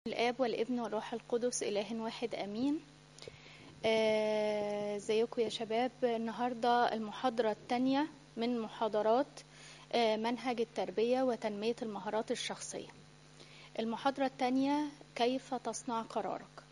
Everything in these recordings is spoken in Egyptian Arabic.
الآب والابن والروح القدس إله واحد أمين آه، ازيكم يا شباب النهاردة المحاضرة الثانية من محاضرات آه، منهج التربية وتنمية المهارات الشخصية المحاضرة الثانية كيف تصنع قرارك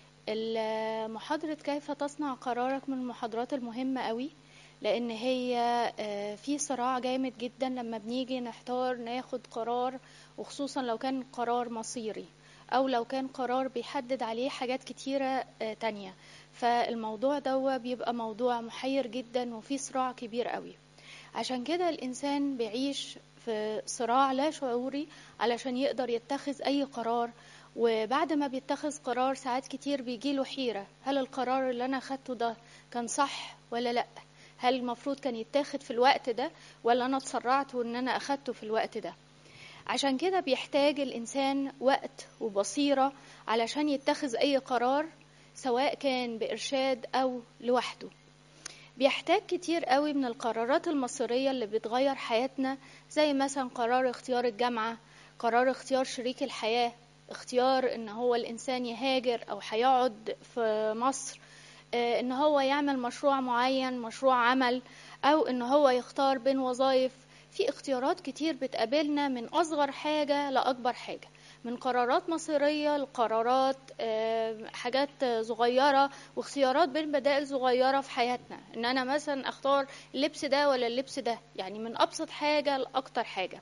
محاضرة كيف تصنع قرارك من المحاضرات المهمة قوي لأن هي آه، في صراع جامد جدا لما بنيجي نحتار ناخد قرار وخصوصا لو كان قرار مصيري او لو كان قرار بيحدد عليه حاجات كتيرة آه، تانية فالموضوع ده بيبقى موضوع محير جدا وفيه صراع كبير قوي عشان كده الانسان بيعيش في صراع لا شعوري علشان يقدر يتخذ اي قرار وبعد ما بيتخذ قرار ساعات كتير بيجيله حيرة هل القرار اللي انا خدته ده كان صح ولا لا هل المفروض كان يتاخد في الوقت ده ولا انا اتسرعت وان انا اخدته في الوقت ده عشان كده بيحتاج الإنسان وقت وبصيرة علشان يتخذ أي قرار سواء كان بإرشاد أو لوحده بيحتاج كتير قوي من القرارات المصيرية اللي بتغير حياتنا زي مثلا قرار اختيار الجامعة قرار اختيار شريك الحياة اختيار ان هو الانسان يهاجر او هيقعد في مصر اه ان هو يعمل مشروع معين مشروع عمل او ان هو يختار بين وظائف في اختيارات كتير بتقابلنا من أصغر حاجة لأكبر حاجة من قرارات مصيرية لقرارات حاجات صغيرة واختيارات بين بدائل صغيرة في حياتنا ان انا مثلا اختار اللبس ده ولا اللبس ده يعني من ابسط حاجة لاكتر حاجة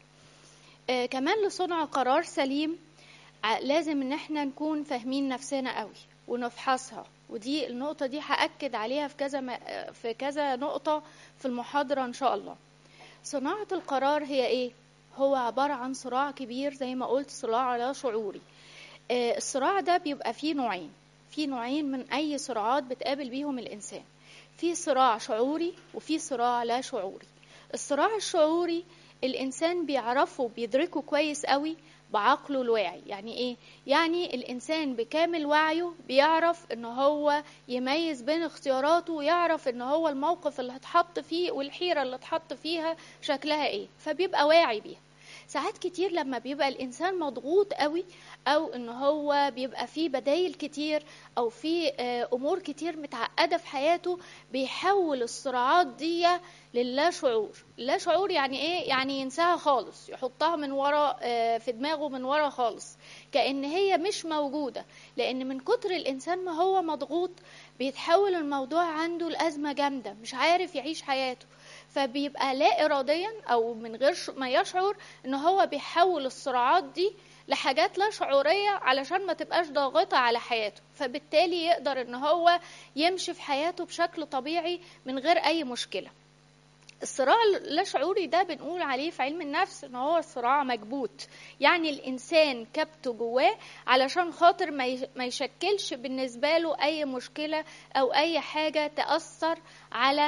كمان لصنع قرار سليم لازم ان احنا نكون فاهمين نفسنا قوي ونفحصها ودي النقطة دي هأكد عليها في كذا في كذا نقطة في المحاضرة إن شاء الله. صناعة القرار هي ايه؟ هو عبارة عن صراع كبير زي ما قلت صراع لا شعوري آه الصراع ده بيبقى فيه نوعين في نوعين من أي صراعات بتقابل بيهم الإنسان في صراع شعوري وفي صراع لا شعوري الصراع الشعوري الإنسان بيعرفه بيدركه كويس قوي بعقله الواعي يعني ايه يعني الانسان بكامل وعيه بيعرف ان هو يميز بين اختياراته ويعرف ان هو الموقف اللي اتحط فيه والحيره اللي اتحط فيها شكلها ايه فبيبقى واعي بيها ساعات كتير لما بيبقى الانسان مضغوط قوي او ان هو بيبقى فيه بدايل كتير او في امور كتير متعقده في حياته بيحول الصراعات دي للا شعور لا شعور يعني ايه يعني ينساها خالص يحطها من ورا في دماغه من ورا خالص كأن هي مش موجودة لأن من كتر الإنسان ما هو مضغوط بيتحول الموضوع عنده لأزمة جامدة مش عارف يعيش حياته فبيبقى لا إراديا أو من غير ما يشعر إن هو بيحول الصراعات دي لحاجات لا شعورية علشان ما تبقاش ضاغطة على حياته فبالتالي يقدر إن هو يمشي في حياته بشكل طبيعي من غير أي مشكلة الصراع اللا شعوري ده بنقول عليه في علم النفس ان هو صراع مكبوت يعني الانسان كبته جواه علشان خاطر ما يشكلش بالنسبه له اي مشكله او اي حاجه تاثر على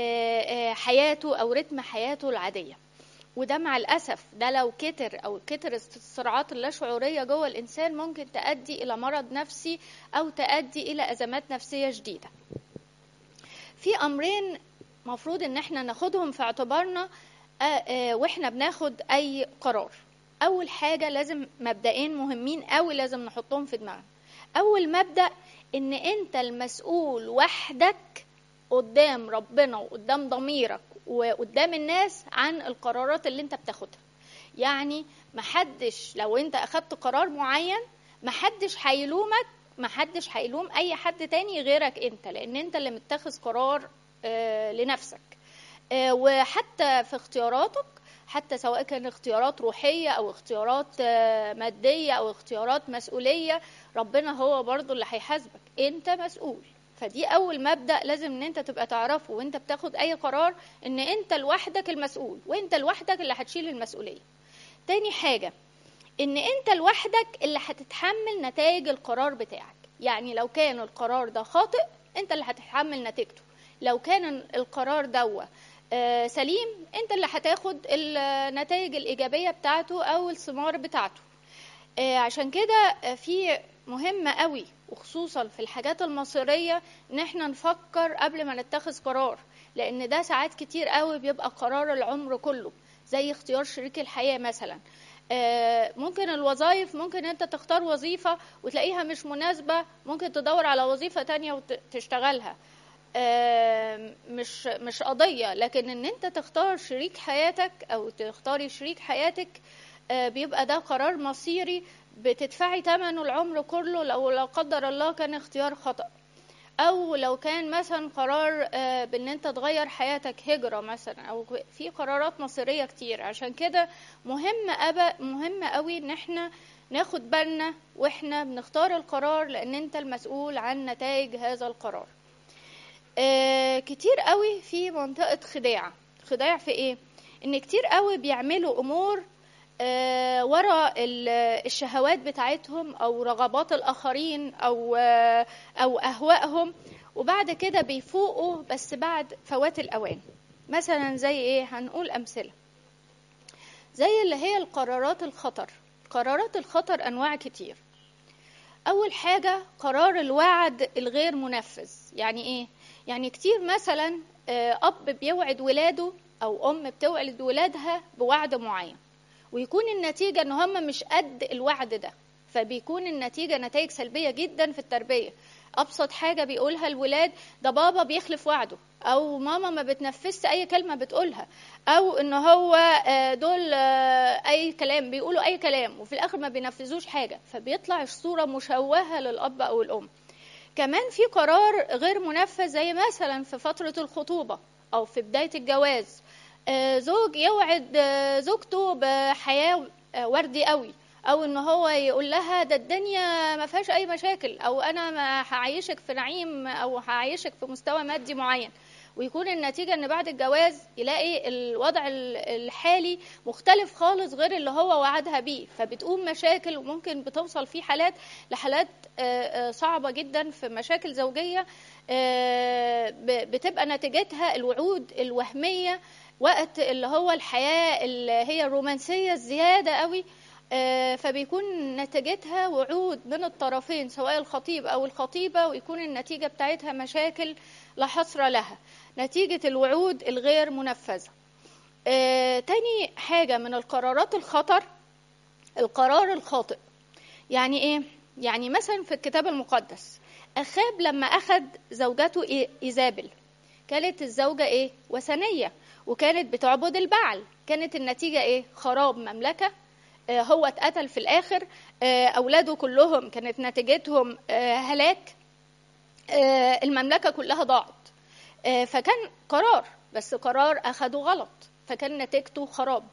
حياته او رتم حياته العاديه وده مع الاسف ده لو كتر او كتر الصراعات اللاشعوريه جوه الانسان ممكن تؤدي الى مرض نفسي او تؤدي الى ازمات نفسيه شديده في امرين مفروض ان احنا ناخدهم في اعتبارنا واحنا بناخد اي قرار اول حاجه لازم مبدئين مهمين قوي لازم نحطهم في دماغنا اول مبدا ان انت المسؤول وحدك قدام ربنا وقدام ضميرك وقدام الناس عن القرارات اللي انت بتاخدها يعني محدش لو انت اخدت قرار معين محدش هيلومك محدش هيلوم اي حد تاني غيرك انت لان انت اللي متخذ قرار لنفسك وحتى في اختياراتك حتى سواء كان اختيارات روحية أو اختيارات مادية أو اختيارات مسؤولية ربنا هو برضو اللي هيحاسبك أنت مسؤول فدي أول مبدأ لازم إن أنت تبقى تعرفه وأنت بتاخد أي قرار إن أنت لوحدك المسؤول وأنت لوحدك اللي هتشيل المسؤولية تاني حاجة إن أنت لوحدك اللي هتتحمل نتائج القرار بتاعك يعني لو كان القرار ده خاطئ أنت اللي هتتحمل نتيجته لو كان القرار دوا سليم انت اللي هتاخد النتائج الايجابيه بتاعته او الثمار بتاعته عشان كده في مهم قوي وخصوصا في الحاجات المصيريه ان احنا نفكر قبل ما نتخذ قرار لان ده ساعات كتير قوي بيبقى قرار العمر كله زي اختيار شريك الحياه مثلا آه، ممكن الوظائف ممكن انت تختار وظيفة وتلاقيها مش مناسبة ممكن تدور على وظيفة تانية وتشتغلها آه، مش مش قضية لكن ان انت تختار شريك حياتك او تختاري شريك حياتك آه، بيبقى ده قرار مصيري بتدفعي ثمنه العمر كله لو لا قدر الله كان اختيار خطأ او لو كان مثلا قرار آه، بان انت تغير حياتك هجرة مثلا او في قرارات مصيرية كتير عشان كده مهم أبا مهم قوي ان احنا ناخد بالنا واحنا بنختار القرار لان انت المسؤول عن نتائج هذا القرار آه، كتير قوي في منطقة خداع خداع في ايه ان كتير قوي بيعملوا امور آه، ورا ال- الشهوات بتاعتهم او رغبات الاخرين او آه، او اهوائهم وبعد كده بيفوقوا بس بعد فوات الاوان مثلا زي ايه هنقول امثله زي اللي هي القرارات الخطر قرارات الخطر انواع كتير اول حاجه قرار الوعد الغير منفذ يعني ايه يعني كتير مثلا آه، اب بيوعد ولاده او ام بتوعد ولادها بوعد معين ويكون النتيجة ان هم مش قد الوعد ده فبيكون النتيجة نتائج سلبية جدا في التربية ابسط حاجة بيقولها الولاد ده بابا بيخلف وعده او ماما ما بتنفذش اي كلمة بتقولها او ان هو آه، دول آه، اي كلام بيقولوا اي كلام وفي الاخر ما بينفذوش حاجة فبيطلع الصورة مشوهة للاب او الام كمان في قرار غير منفذ زي مثلا في فترة الخطوبة أو في بداية الجواز آه، زوج يوعد آه، زوجته بحياة آه، وردي قوي أو إن هو يقول لها ده الدنيا ما فيهاش أي مشاكل أو أنا ما هعيشك في نعيم أو هعيشك في مستوى مادي معين ويكون النتيجة إن بعد الجواز يلاقي الوضع ال- الحالي مختلف خالص غير اللي هو وعدها بيه فبتقوم مشاكل وممكن بتوصل في حالات لحالات آه، آه، صعبة جدا في مشاكل زوجية آه، ب- بتبقى نتيجتها الوعود الوهمية وقت اللي هو الحياة اللي هي الرومانسية الزيادة قوي آه، فبيكون نتيجتها وعود من الطرفين سواء الخطيب أو الخطيبة ويكون النتيجة بتاعتها مشاكل لا حصر لها نتيجة الوعود الغير منفذة آه، تاني حاجة من القرارات الخطر القرار الخاطئ يعني ايه يعني مثلا في الكتاب المقدس اخاب لما اخذ زوجته إي- ايزابل كانت الزوجة ايه وثنية وكانت بتعبد البعل كانت النتيجة ايه خراب مملكة آه، هو اتقتل في الاخر آه، اولاده كلهم كانت نتيجتهم آه، هلاك آه، المملكة كلها ضاعت آه، فكان قرار بس قرار أخده غلط فكان نتيجته خراب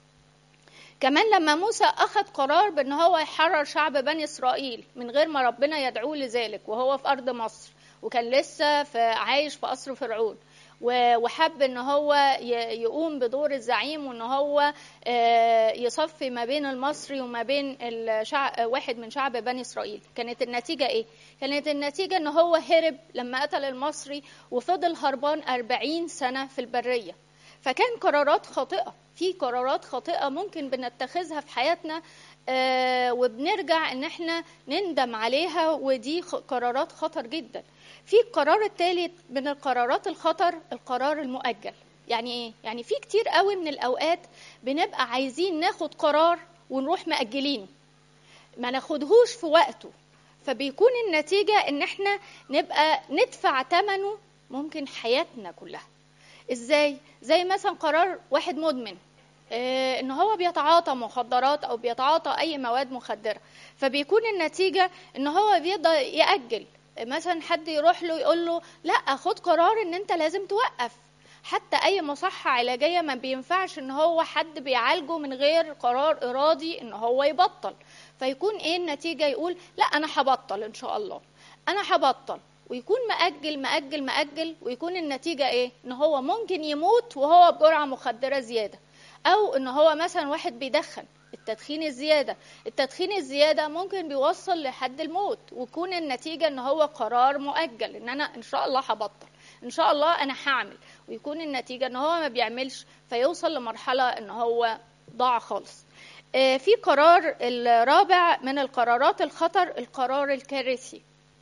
كمان لما موسى أخذ قرار بأن هو يحرر شعب بني إسرائيل من غير ما ربنا يدعوه لذلك وهو في أرض مصر وكان لسه في عايش في قصر فرعون و- وحب ان هو ي- يقوم بدور الزعيم وان هو آه، يصفي ما بين المصري وما بين الشعب واحد من شعب بني اسرائيل كانت النتيجه ايه كانت النتيجه ان هو هرب لما قتل المصري وفضل هربان 40 سنه في البريه فكان قرارات خاطئه في قرارات خاطئه ممكن بنتخذها في حياتنا آه، وبنرجع ان احنا نندم عليها ودي خ- قرارات خطر جدا في القرار الثالث من القرارات الخطر القرار المؤجل يعني ايه يعني في كتير قوي من الاوقات بنبقى عايزين ناخد قرار ونروح مأجلينه ما ناخدهوش في وقته فبيكون النتيجة ان احنا نبقى ندفع ثمنه ممكن حياتنا كلها ازاي زي مثلا قرار واحد مدمن آه، ان هو بيتعاطى مخدرات او بيتعاطى اي مواد مخدره فبيكون النتيجه ان هو بيقدر ياجل مثلا حد يروح له يقول له لا خد قرار ان انت لازم توقف حتى اي مصحه علاجيه ما بينفعش ان هو حد بيعالجه من غير قرار ارادي ان هو يبطل فيكون ايه النتيجه يقول لا انا هبطل ان شاء الله انا هبطل ويكون مأجل مأجل مأجل ويكون النتيجة إيه؟ إن هو ممكن يموت وهو بجرعة مخدرة زيادة أو إن هو مثلا واحد بيدخن التدخين الزيادة التدخين الزيادة ممكن بيوصل لحد الموت ويكون النتيجة إن هو قرار مؤجل إن أنا إن شاء الله هبطل إن شاء الله أنا هعمل ويكون النتيجة إن هو ما بيعملش فيوصل لمرحلة إن هو ضاع خالص آه، في قرار الرابع من القرارات الخطر القرار الكارثي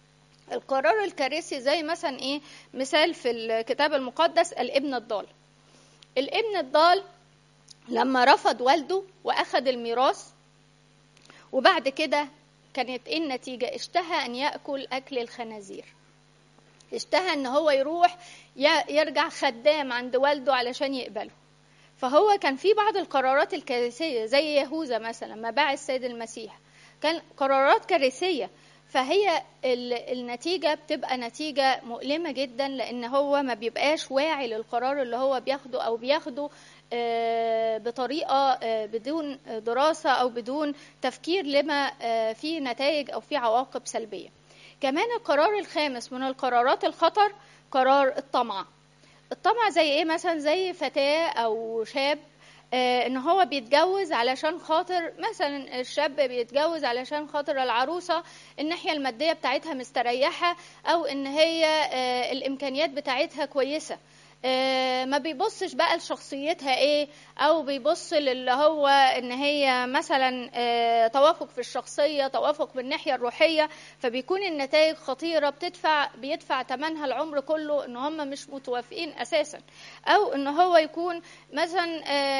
القرار الكارثي زي مثلا ايه مثال في الكتاب المقدس الابن الضال الابن الضال لما رفض والده واخد الميراث وبعد كده كانت ايه النتيجه اشتهى ان ياكل اكل الخنازير اشتهى ان هو يروح يرجع خدام عند والده علشان يقبله فهو كان في بعض القرارات الكارثيه زي يهوذا مثلا ما باع السيد المسيح كان قرارات كارثيه فهي النتيجه بتبقى نتيجه مؤلمه جدا لان هو ما بيبقاش واعي للقرار اللي هو بياخده او بياخده بطريقه بدون دراسه او بدون تفكير لما فيه نتائج او فيه عواقب سلبيه كمان القرار الخامس من القرارات الخطر قرار الطمع الطمع زي ايه مثلا زي فتاه او شاب ان هو بيتجوز علشان خاطر مثلا الشاب بيتجوز علشان خاطر العروسه الناحيه الماديه بتاعتها مستريحه او ان هي الامكانيات بتاعتها كويسه ما بيبصش بقى لشخصيتها ايه او بيبص للي هو ان هي مثلا توافق في الشخصيه توافق بالناحيه الروحيه فبيكون النتائج خطيره بتدفع بيدفع ثمنها العمر كله ان هم مش متوافقين اساسا او ان هو يكون مثلا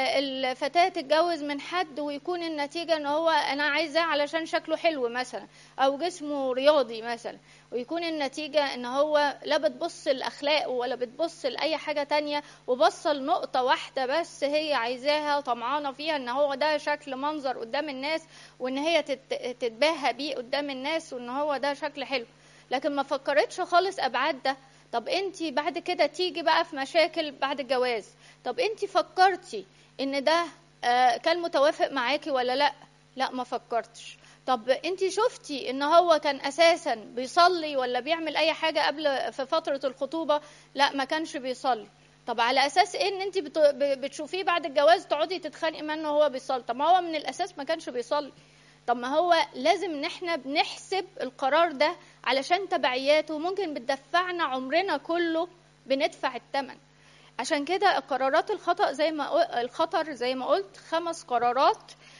الفتاه تتجوز من حد ويكون النتيجه ان هو انا عايزاه علشان شكله حلو مثلا او جسمه رياضي مثلا ويكون النتيجة ان هو لا بتبص لأخلاقه ولا بتبص لأي حاجة تانية وبص لنقطة واحدة بس هي عايزاها طمعانة فيها ان هو ده شكل منظر قدام الناس وان هي تتباهى بيه قدام الناس وان هو ده شكل حلو لكن ما فكرتش خالص ابعاد ده طب انت بعد كده تيجي بقى في مشاكل بعد الجواز طب انت فكرتي ان ده كان متوافق معاكي ولا لا لا ما فكرتش طب انت شفتي ان هو كان اساسا بيصلي ولا بيعمل اي حاجه قبل في فتره الخطوبه لا ما كانش بيصلي طب على اساس ايه ان انت بتشوفيه بعد الجواز تقعدي تتخانقي منه وهو بيصلي طب ما هو من الاساس ما كانش بيصلي طب ما هو لازم ان احنا بنحسب القرار ده علشان تبعياته ممكن بتدفعنا عمرنا كله بندفع الثمن عشان كده القرارات الخطأ زي ما الخطر زي ما قلت خمس قرارات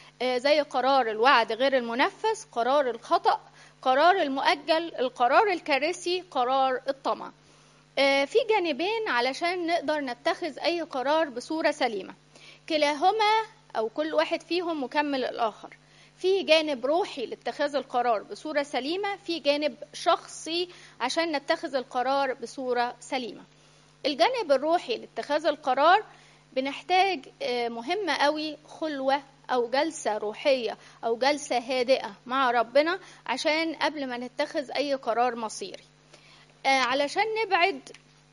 زي قرار الوعد غير المنفذ قرار الخطأ قرار المؤجل القرار الكارثي قرار الطمع في جانبين علشان نقدر نتخذ أي قرار بصورة سليمة كلاهما أو كل واحد فيهم مكمل الآخر في جانب روحي لاتخاذ القرار بصورة سليمة في جانب شخصي عشان نتخذ القرار بصورة سليمة الجانب الروحي لاتخاذ القرار بنحتاج مهمة قوي خلوة أو جلسة روحية أو جلسة هادئة مع ربنا عشان قبل ما نتخذ أي قرار مصيري علشان نبعد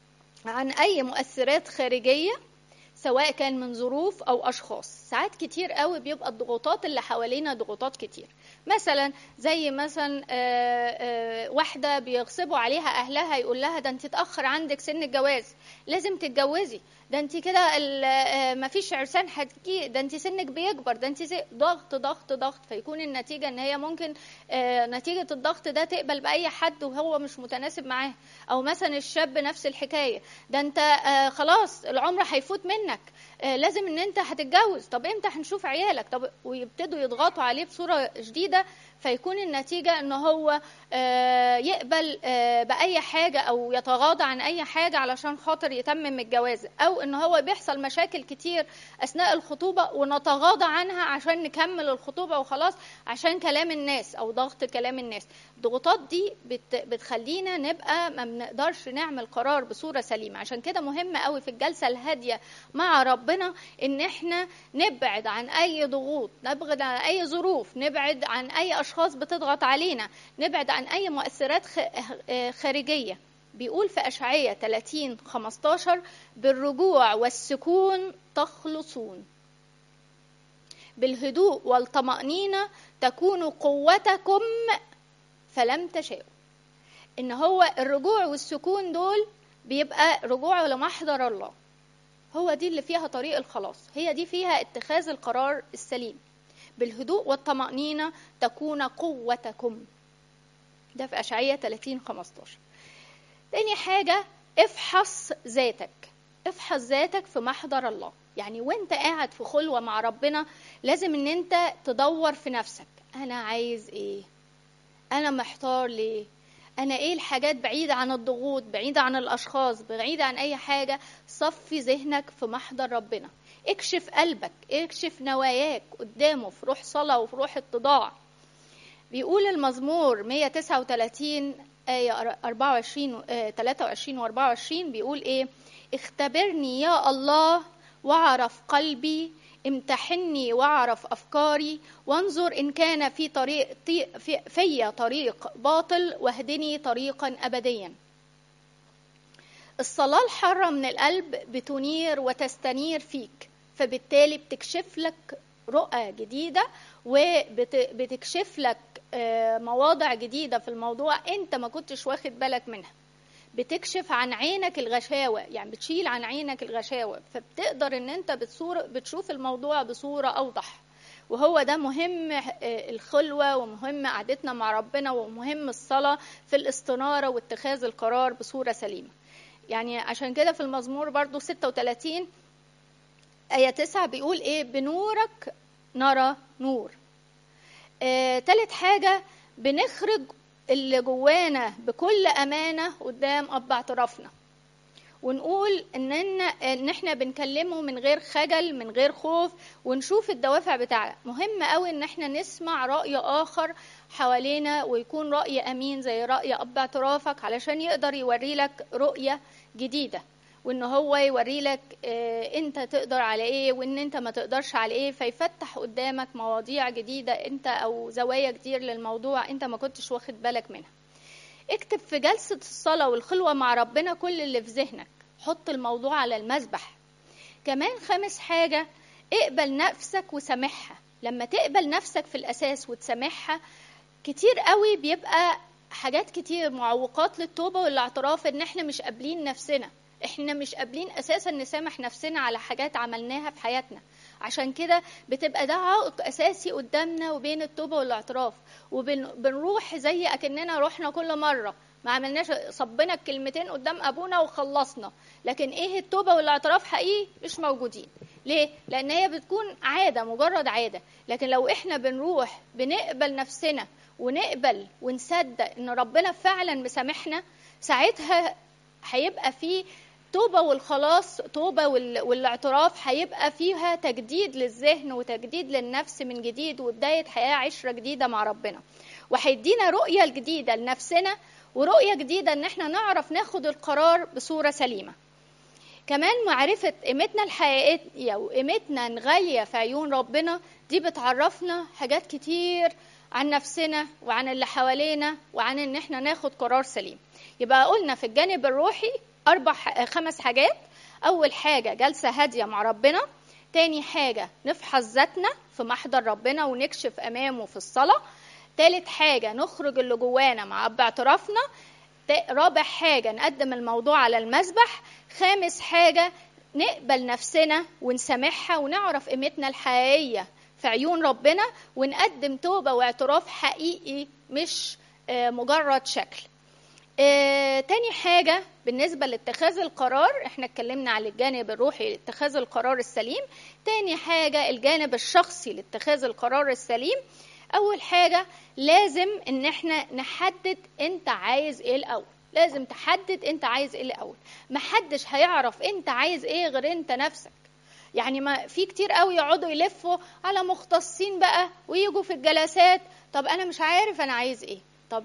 عن أي مؤثرات خارجية سواء كان من ظروف او اشخاص ساعات كتير قوي بيبقى الضغوطات اللي حوالينا ضغوطات كتير مثلا زي مثلا واحده بيغصبوا عليها اهلها يقول لها ده انت اتاخر عندك سن الجواز لازم تتجوزي ده انت كده مفيش عرسان هتجي ده انت سنك بيكبر ده انت ضغط ضغط ضغط فيكون النتيجه ان هي ممكن نتيجه الضغط ده تقبل باي حد وهو مش متناسب معاه او مثلا الشاب نفس الحكايه ده انت خلاص العمر هيفوت منك لازم ان انت هتتجوز طب امتى هنشوف عيالك طب ويبتدوا يضغطوا عليه بصوره شديده فيكون النتيجة ان هو يقبل بأي حاجة او يتغاضى عن اي حاجة علشان خاطر يتمم الجواز او ان هو بيحصل مشاكل كتير اثناء الخطوبة ونتغاضى عنها عشان نكمل الخطوبة وخلاص عشان كلام الناس او ضغط كلام الناس الضغوطات دي بتخلينا نبقى ما بنقدرش نعمل قرار بصورة سليمة عشان كده مهم قوي في الجلسة الهادية مع ربنا ان احنا نبعد عن اي ضغوط نبعد عن اي ظروف نبعد عن اي اشخاص بتضغط علينا نبعد عن اي مؤثرات خارجيه بيقول في اشعياء 30 15 بالرجوع والسكون تخلصون بالهدوء والطمأنينة تكون قوتكم فلم تشاءوا ان هو الرجوع والسكون دول بيبقى رجوع لمحضر الله هو دي اللي فيها طريق الخلاص هي دي فيها اتخاذ القرار السليم بالهدوء والطمأنينة تكون قوتكم ده في أشعية 30 15 تاني حاجة افحص ذاتك افحص ذاتك في محضر الله يعني وانت قاعد في خلوة مع ربنا لازم ان انت تدور في نفسك انا عايز ايه انا محتار ليه انا ايه الحاجات بعيدة عن الضغوط بعيدة عن الاشخاص بعيدة عن اي حاجة صفي ذهنك في محضر ربنا اكشف قلبك اكشف نواياك قدامه في روح صلاة وفي روح اتضاع بيقول المزمور 139 آية 24 آه 23 و 24 بيقول إيه اختبرني يا الله واعرف قلبي امتحني واعرف افكاري وانظر ان كان في طريق في, في طريق باطل واهدني طريقا ابديا الصلاه الحاره من القلب بتنير وتستنير فيك فبالتالي بتكشف لك رؤى جديده وبتكشف لك مواضع جديده في الموضوع انت ما كنتش واخد بالك منها بتكشف عن عينك الغشاوة يعني بتشيل عن عينك الغشاوة فبتقدر ان انت بتصور بتشوف الموضوع بصورة اوضح وهو ده مهم الخلوة ومهم قعدتنا مع ربنا ومهم الصلاة في الاستنارة واتخاذ القرار بصورة سليمة يعني عشان كده في المزمور برضو 36 آية 9 بيقول ايه بنورك نرى نور آه، تالت حاجة بنخرج اللي جوانا بكل امانه قدام اب اعترافنا ونقول ان ان احنا بنكلمه من غير خجل من غير خوف ونشوف الدوافع بتاعنا مهم قوي ان احنا نسمع راي اخر حوالينا ويكون راي امين زي راي اب اعترافك علشان يقدر يوري لك رؤيه جديده وان هو يوري لك اه انت تقدر على ايه وان انت ما تقدرش على ايه فيفتح قدامك مواضيع جديده انت او زوايا كتير للموضوع انت ما كنتش واخد بالك منها اكتب في جلسه الصلاه والخلوه مع ربنا كل اللي في ذهنك حط الموضوع على المذبح كمان خامس حاجه اقبل نفسك وسامحها لما تقبل نفسك في الاساس وتسامحها كتير قوي بيبقى حاجات كتير معوقات للتوبه والاعتراف ان احنا مش قابلين نفسنا احنا مش قابلين اساسا نسامح نفسنا على حاجات عملناها في حياتنا عشان كده بتبقى ده عائق اساسي قدامنا وبين التوبه والاعتراف وبنروح زي اكننا رحنا كل مره ما عملناش صبنا الكلمتين قدام ابونا وخلصنا لكن ايه التوبه والاعتراف حقيقي مش موجودين ليه لان هي بتكون عاده مجرد عاده لكن لو احنا بنروح بنقبل نفسنا ونقبل ونصدق ان ربنا فعلا مسامحنا ساعتها هيبقى في توبة والخلاص توبة والاعتراف هيبقى فيها تجديد للذهن وتجديد للنفس من جديد وبداية حياة عشرة جديدة مع ربنا وهيدينا رؤية جديدة لنفسنا ورؤية جديدة ان احنا نعرف ناخد القرار بصورة سليمة كمان معرفة قيمتنا الحقيقية وقيمتنا الغالية في عيون ربنا دي بتعرفنا حاجات كتير عن نفسنا وعن اللي حوالينا وعن ان احنا ناخد قرار سليم يبقى قلنا في الجانب الروحي اربع خمس حاجات اول حاجه جلسه هاديه مع ربنا تاني حاجه نفحص ذاتنا في محضر ربنا ونكشف امامه في الصلاه تالت حاجه نخرج اللي جوانا مع اب اعترافنا رابع حاجه نقدم الموضوع على المسبح خامس حاجه نقبل نفسنا ونسامحها ونعرف قيمتنا الحقيقيه في عيون ربنا ونقدم توبه واعتراف حقيقي مش مجرد شكل آه، تاني حاجة بالنسبة لاتخاذ القرار احنا اتكلمنا على الجانب الروحي لاتخاذ القرار السليم تاني حاجة الجانب الشخصي لاتخاذ القرار السليم أول حاجة لازم إن احنا نحدد أنت عايز إيه الأول لازم تحدد أنت عايز إيه الأول محدش هيعرف أنت عايز إيه غير أنت نفسك يعني ما في كتير قوي يقعدوا يلفوا على مختصين بقى ويجوا في الجلسات طب أنا مش عارف أنا عايز إيه طب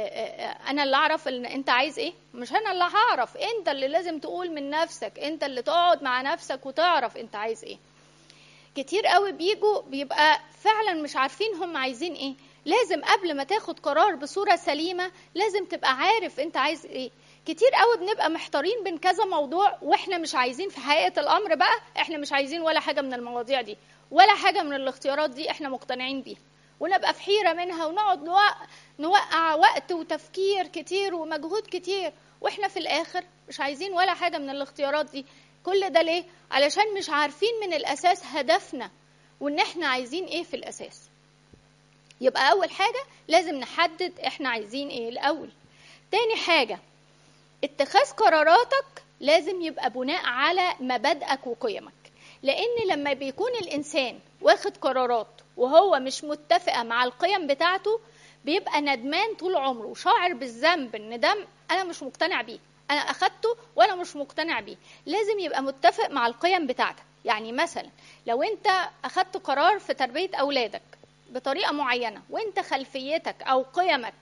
انا اللي اعرف ان انت عايز ايه مش انا اللي هعرف انت اللي لازم تقول من نفسك انت اللي تقعد مع نفسك وتعرف انت عايز ايه كتير قوي بيجوا بيبقى فعلا مش عارفين هم عايزين ايه لازم قبل ما تاخد قرار بصورة سليمة لازم تبقى عارف انت عايز ايه كتير قوي بنبقى محتارين بين كذا موضوع واحنا مش عايزين في حقيقة الامر بقى احنا مش عايزين ولا حاجة من المواضيع دي ولا حاجة من الاختيارات دي احنا مقتنعين بيها ونبقى في حيرة منها ونقعد نوقع وقت وتفكير كتير ومجهود كتير واحنا في الاخر مش عايزين ولا حاجة من الاختيارات دي كل ده ليه؟ علشان مش عارفين من الاساس هدفنا وان احنا عايزين ايه في الاساس يبقى اول حاجة لازم نحدد احنا عايزين ايه الاول تاني حاجة اتخاذ قراراتك لازم يبقى بناء على مبادئك وقيمك لان لما بيكون الانسان واخد قرارات وهو مش متفقة مع القيم بتاعته بيبقى ندمان طول عمره وشاعر بالذنب ان ده انا مش مقتنع بيه انا اخدته وانا مش مقتنع بيه لازم يبقى متفق مع القيم بتاعتك يعني مثلا لو انت اخدت قرار في تربيه اولادك بطريقه معينه وانت خلفيتك او قيمك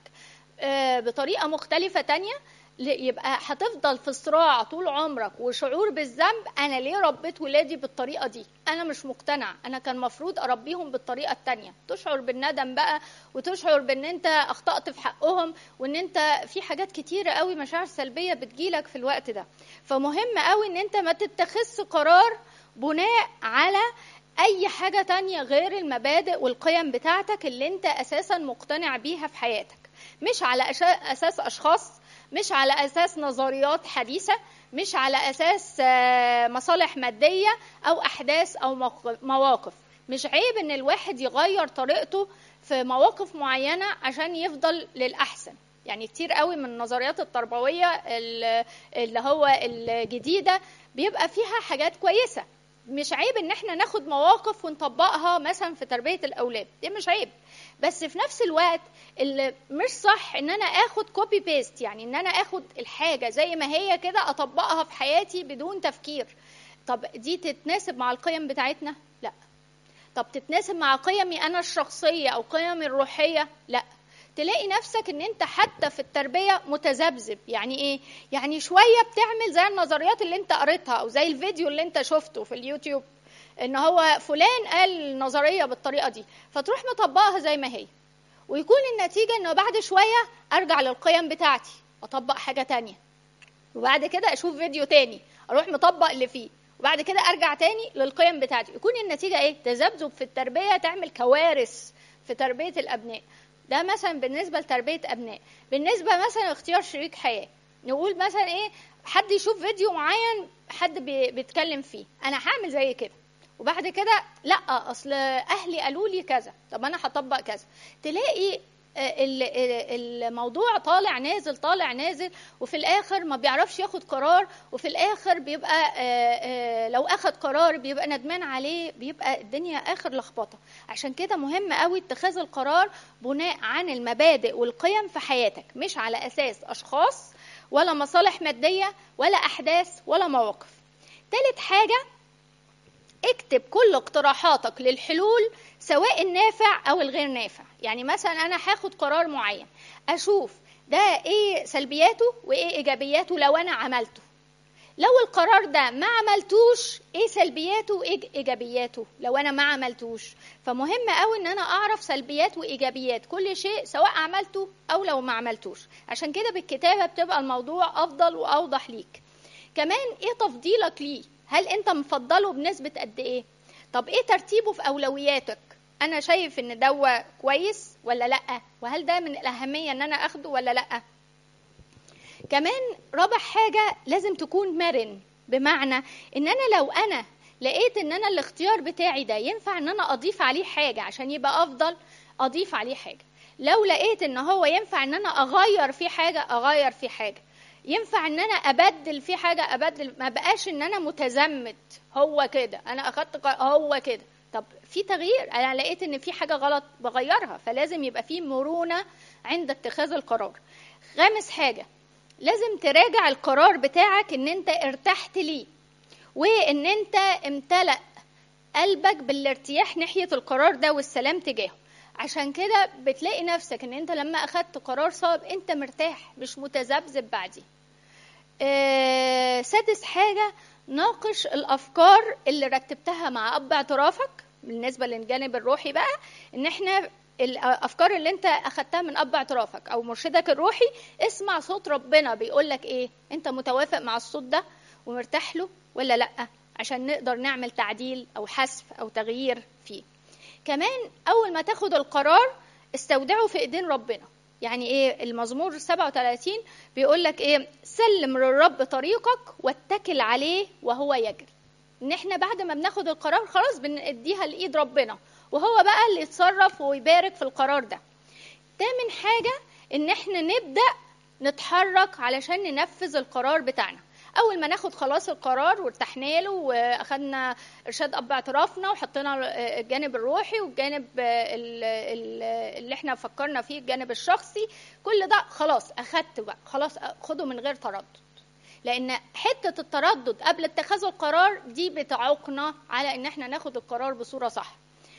آه، بطريقه مختلفه تانية ل- يبقى هتفضل في صراع طول عمرك وشعور بالذنب انا ليه ربيت ولادي بالطريقه دي انا مش مقتنع انا كان مفروض اربيهم بالطريقه التانية تشعر بالندم بقى وتشعر بان انت اخطات في حقهم وان انت في حاجات كتيره قوي مشاعر سلبيه بتجيلك في الوقت ده فمهم قوي ان انت ما تتخذش قرار بناء على اي حاجه تانية غير المبادئ والقيم بتاعتك اللي انت اساسا مقتنع بيها في حياتك مش على أشا- اساس اشخاص مش على اساس نظريات حديثه مش على اساس آه، مصالح ماديه او احداث او موق- مواقف مش عيب ان الواحد يغير طريقته في مواقف معينه عشان يفضل للاحسن يعني كتير قوي من النظريات التربويه ال- اللي هو الجديده بيبقى فيها حاجات كويسه مش عيب ان احنا ناخد مواقف ونطبقها مثلا في تربيه الاولاد دي مش عيب بس في نفس الوقت اللي مش صح ان انا اخد كوبي بيست يعني ان انا اخد الحاجه زي ما هي كده اطبقها في حياتي بدون تفكير طب دي تتناسب مع القيم بتاعتنا لا طب تتناسب مع قيمي انا الشخصيه او قيمي الروحيه لا تلاقي نفسك ان انت حتى في التربيه متذبذب يعني ايه يعني شويه بتعمل زي النظريات اللي انت قريتها او زي الفيديو اللي انت شفته في اليوتيوب ان هو فلان قال نظريه بالطريقه دي فتروح مطبقها زي ما هي ويكون النتيجه انه بعد شويه ارجع للقيم بتاعتي اطبق حاجه تانية وبعد كده اشوف فيديو تاني اروح مطبق اللي فيه وبعد كده ارجع تاني للقيم بتاعتي يكون النتيجه ايه تذبذب في التربيه تعمل كوارث في تربيه الابناء ده مثلا بالنسبه لتربيه ابناء بالنسبه مثلا اختيار شريك حياه نقول مثلا ايه حد يشوف فيديو معين حد بي- بيتكلم فيه انا هعمل زي كده وبعد كده لا اصل اهلي قالوا لي كذا طب انا هطبق كذا تلاقي آه، ال- ال- الموضوع طالع نازل طالع نازل وفي الاخر ما بيعرفش ياخد قرار وفي الاخر بيبقى آه، آه، لو اخد قرار بيبقى ندمان عليه بيبقى الدنيا اخر لخبطه عشان كده مهم قوي اتخاذ القرار بناء عن المبادئ والقيم في حياتك مش على اساس اشخاص ولا مصالح ماديه ولا احداث ولا مواقف تالت حاجه اكتب كل اقتراحاتك للحلول سواء النافع او الغير نافع يعني مثلا انا هاخد قرار معين اشوف ده ايه سلبياته وايه ايجابياته لو انا عملته لو القرار ده ما عملتوش ايه سلبياته وايه ايجابياته لو انا ما عملتوش فمهم قوي ان انا اعرف سلبيات وايجابيات كل شيء سواء عملته او لو ما عملتوش عشان كده بالكتابه بتبقى الموضوع افضل واوضح ليك كمان ايه تفضيلك ليه هل انت مفضله بنسبه قد ايه طب ايه ترتيبه في اولوياتك انا شايف ان دوا كويس ولا لا وهل ده من الاهميه ان انا اخده ولا لا كمان رابع حاجه لازم تكون مرن بمعنى ان انا لو انا لقيت ان انا الاختيار بتاعي ده ينفع ان انا اضيف عليه حاجه عشان يبقى افضل اضيف عليه حاجه لو لقيت ان هو ينفع ان انا اغير فيه حاجه اغير فيه حاجه ينفع ان انا ابدل فيه حاجه ابدل ما بقاش ان انا متزمت هو كده انا اخدت قرار هو كده طب في تغيير انا لقيت ان في حاجه غلط بغيرها فلازم يبقى في مرونه عند اتخاذ القرار خامس حاجه لازم تراجع القرار بتاعك ان انت ارتحت ليه وان انت امتلأ قلبك بالارتياح ناحيه القرار ده والسلام تجاهه عشان كده بتلاقي نفسك ان انت لما اخدت قرار صائب انت مرتاح مش متذبذب بعديه آه، سادس حاجة ناقش الأفكار اللي رتبتها مع أب اعترافك بالنسبة للجانب الروحي بقى إن إحنا الأفكار اللي أنت أخدتها من أب اعترافك أو مرشدك الروحي اسمع صوت ربنا بيقول لك إيه أنت متوافق مع الصوت ده ومرتاح له ولا لأ عشان نقدر نعمل تعديل أو حذف أو تغيير فيه كمان أول ما تاخد القرار استودعه في إيدين ربنا يعني ايه المزمور 37 بيقول لك ايه سلم للرب طريقك واتكل عليه وهو يجري ان احنا بعد ما بناخد القرار خلاص بنديها لايد ربنا وهو بقى اللي يتصرف ويبارك في القرار ده تامن حاجة ان احنا نبدأ نتحرك علشان ننفذ القرار بتاعنا اول ما ناخد خلاص القرار وارتحنا له واخدنا ارشاد اب اعترافنا وحطينا الجانب الروحي والجانب ال- ال- اللي احنا فكرنا فيه الجانب الشخصي كل ده خلاص اخدت بقى خلاص خده من غير تردد لان حته التردد قبل اتخاذ القرار دي بتعوقنا على ان احنا ناخد القرار بصوره صح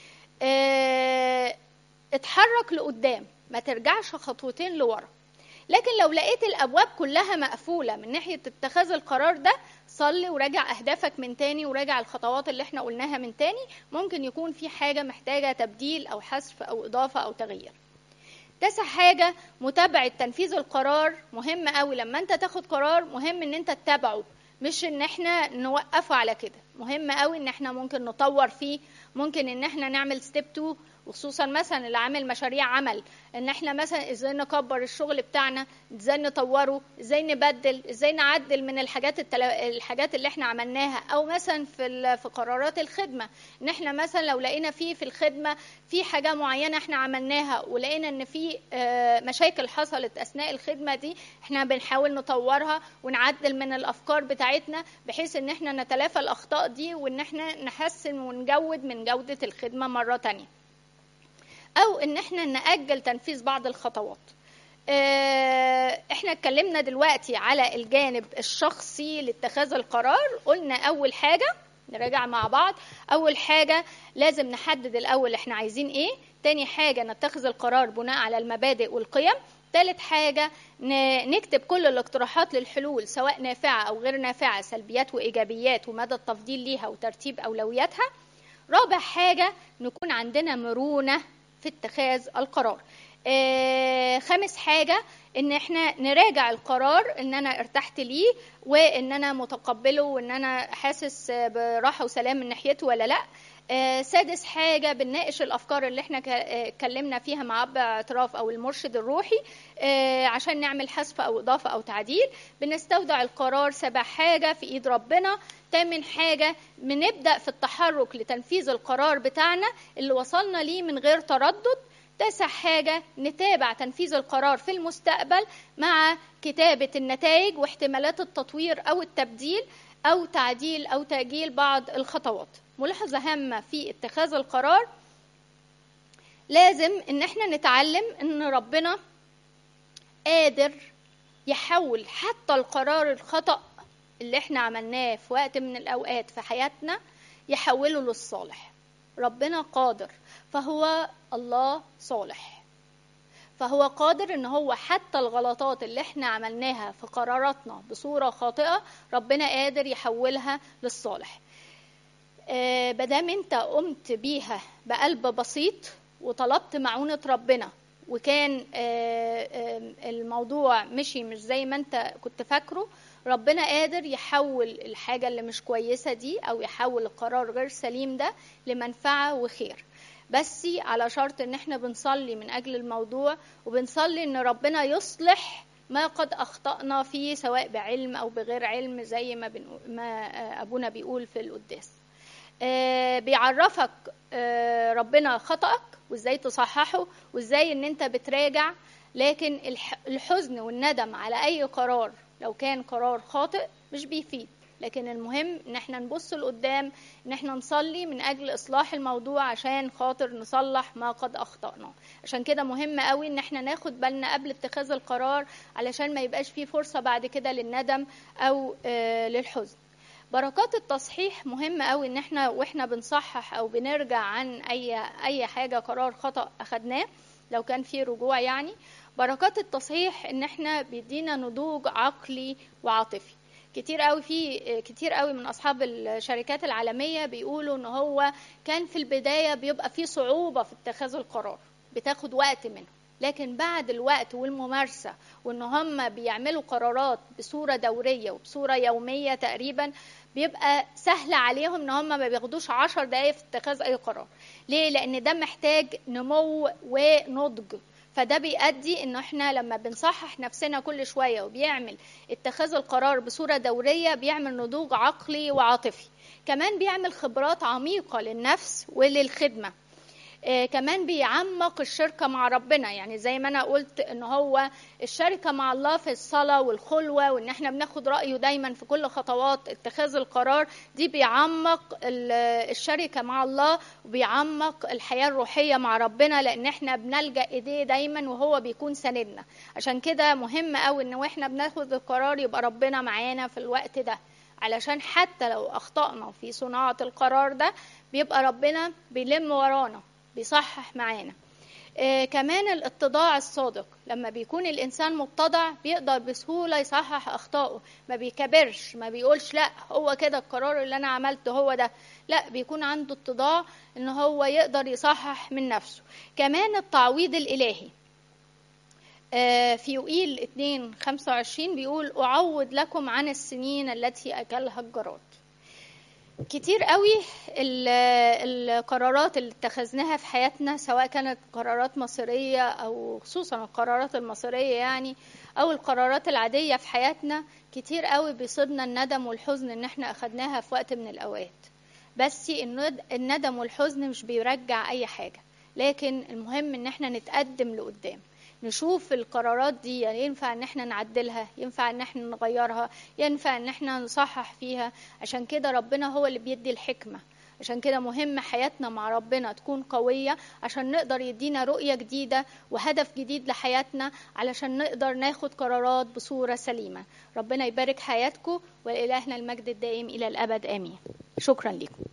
اه اتحرك لقدام ما ترجعش خطوتين لورا لكن لو لقيت الابواب كلها مقفوله من ناحيه اتخاذ القرار ده صلي وراجع اهدافك من تاني وراجع الخطوات اللي احنا قلناها من تاني ممكن يكون في حاجه محتاجه تبديل او حذف او اضافه او تغيير تاسع حاجه متابعه تنفيذ القرار مهم قوي لما انت تاخد قرار مهم ان انت تتابعه مش ان احنا نوقفه على كده مهم قوي ان احنا ممكن نطور فيه ممكن ان احنا نعمل ستيب 2 وخصوصا مثلا اللي عامل مشاريع عمل ان احنا مثلا ازاي نكبر الشغل بتاعنا ازاي نطوره ازاي نبدل ازاي نعدل من الحاجات التل... الحاجات اللي احنا عملناها او مثلا في ال... في قرارات الخدمه ان احنا مثلا لو لقينا في في الخدمه في حاجه معينه احنا عملناها ولقينا ان في مشاكل حصلت اثناء الخدمه دي احنا بنحاول نطورها ونعدل من الافكار بتاعتنا بحيث ان احنا نتلافى الاخطاء دي وان احنا نحسن ونجود من جوده الخدمه مره تانيه او ان احنا ناجل تنفيذ بعض الخطوات احنا اتكلمنا دلوقتي على الجانب الشخصي لاتخاذ القرار قلنا اول حاجه نراجع مع بعض اول حاجه لازم نحدد الاول احنا عايزين ايه تاني حاجه نتخذ القرار بناء على المبادئ والقيم ثالث حاجة نكتب كل الاقتراحات للحلول سواء نافعة أو غير نافعة سلبيات وإيجابيات ومدى التفضيل ليها وترتيب أولوياتها رابع حاجة نكون عندنا مرونة في اتخاذ القرار آه خامس حاجة ان احنا نراجع القرار ان انا ارتحت ليه وان انا متقبله وان انا حاسس براحة وسلام من ناحيته ولا لا آه سادس حاجة بنناقش الأفكار اللي احنا اتكلمنا فيها مع أب اعتراف أو المرشد الروحي آه عشان نعمل حذف أو إضافة أو تعديل بنستودع القرار سبع حاجة في إيد ربنا تامن حاجة بنبدأ في التحرك لتنفيذ القرار بتاعنا اللي وصلنا ليه من غير تردد تاسع حاجة نتابع تنفيذ القرار في المستقبل مع كتابة النتائج واحتمالات التطوير أو التبديل أو تعديل أو تأجيل بعض الخطوات ملاحظة هامة في اتخاذ القرار لازم ان احنا نتعلم ان ربنا قادر يحول حتى القرار الخطأ اللي احنا عملناه في وقت من الاوقات في حياتنا يحوله للصالح ربنا قادر فهو الله صالح فهو قادر ان هو حتى الغلطات اللي احنا عملناها في قراراتنا بصوره خاطئه ربنا قادر يحولها للصالح آه بدام انت قمت بيها بقلب بسيط وطلبت معونه ربنا وكان آه آه الموضوع مشي مش زي ما انت كنت فاكره ربنا قادر يحول الحاجه اللي مش كويسه دي او يحول القرار غير سليم ده لمنفعه وخير بس على شرط ان احنا بنصلي من اجل الموضوع وبنصلي ان ربنا يصلح ما قد اخطانا فيه سواء بعلم او بغير علم زي ما, بنقول ما ابونا بيقول في القداس آه بيعرفك آه ربنا خطأك وازاي تصححه وازاي ان انت بتراجع لكن الحزن والندم على اي قرار لو كان قرار خاطئ مش بيفيد لكن المهم ان احنا نبص لقدام ان احنا نصلي من اجل اصلاح الموضوع عشان خاطر نصلح ما قد اخطأنا عشان كده مهم قوي ان احنا ناخد بالنا قبل اتخاذ القرار علشان ما يبقاش فيه فرصة بعد كده للندم او آه للحزن بركات التصحيح مهم قوي ان احنا واحنا بنصحح او بنرجع عن اي اي حاجه قرار خطا اخدناه لو كان في رجوع يعني بركات التصحيح ان احنا بيدينا نضوج عقلي وعاطفي كتير قوي في كتير قوي من اصحاب الشركات العالميه بيقولوا ان هو كان في البدايه بيبقى في صعوبه في اتخاذ القرار بتاخد وقت منه لكن بعد الوقت والممارسة وإن هم بيعملوا قرارات بصورة دورية وبصورة يومية تقريبا بيبقى سهل عليهم إن هم ما بياخدوش عشر دقايق في اتخاذ أي قرار ليه؟ لأن ده محتاج نمو ونضج فده بيؤدي ان احنا لما بنصحح نفسنا كل شويه وبيعمل اتخاذ القرار بصوره دوريه بيعمل نضوج عقلي وعاطفي كمان بيعمل خبرات عميقه للنفس وللخدمه آه كمان بيعمق الشركة مع ربنا يعني زي ما أنا قلت إن هو الشركة مع الله في الصلاة والخلوة وإن إحنا بناخد رأيه دايما في كل خطوات اتخاذ القرار دي بيعمق الشركة مع الله وبيعمق الحياة الروحية مع ربنا لأن إحنا بنلجأ إيديه دايما وهو بيكون سندنا عشان كده مهم قوي إن وإحنا بناخد القرار يبقى ربنا معانا في الوقت ده علشان حتى لو أخطأنا في صناعة القرار ده بيبقى ربنا بيلم ورانا بيصحح معانا آه كمان الاتضاع الصادق لما بيكون الانسان متضع بيقدر بسهوله يصحح اخطائه ما بيكبرش ما بيقولش لا هو كده القرار اللي انا عملته هو ده لا بيكون عنده اتضاع ان هو يقدر يصحح من نفسه كمان التعويض الالهي آه في يوئيل 2 25 بيقول أعوض لكم عن السنين التي أكلها الجراد كتير قوي القرارات اللي اتخذناها في حياتنا سواء كانت قرارات مصيرية أو خصوصا القرارات المصيرية يعني أو القرارات العادية في حياتنا كتير قوي بيصيبنا الندم والحزن إن احنا أخدناها في وقت من الأوقات بس الندم والحزن مش بيرجع أي حاجة لكن المهم إن احنا نتقدم لقدام نشوف القرارات دي يعني ينفع ان احنا نعدلها ينفع ان احنا نغيرها ينفع ان احنا نصحح فيها عشان كده ربنا هو اللي بيدي الحكمة عشان كده مهم حياتنا مع ربنا تكون قوية عشان نقدر يدينا رؤية جديدة وهدف جديد لحياتنا علشان نقدر ناخد قرارات بصورة سليمة ربنا يبارك حياتكم ولإلهنا المجد الدائم إلى الأبد آمين شكرا لكم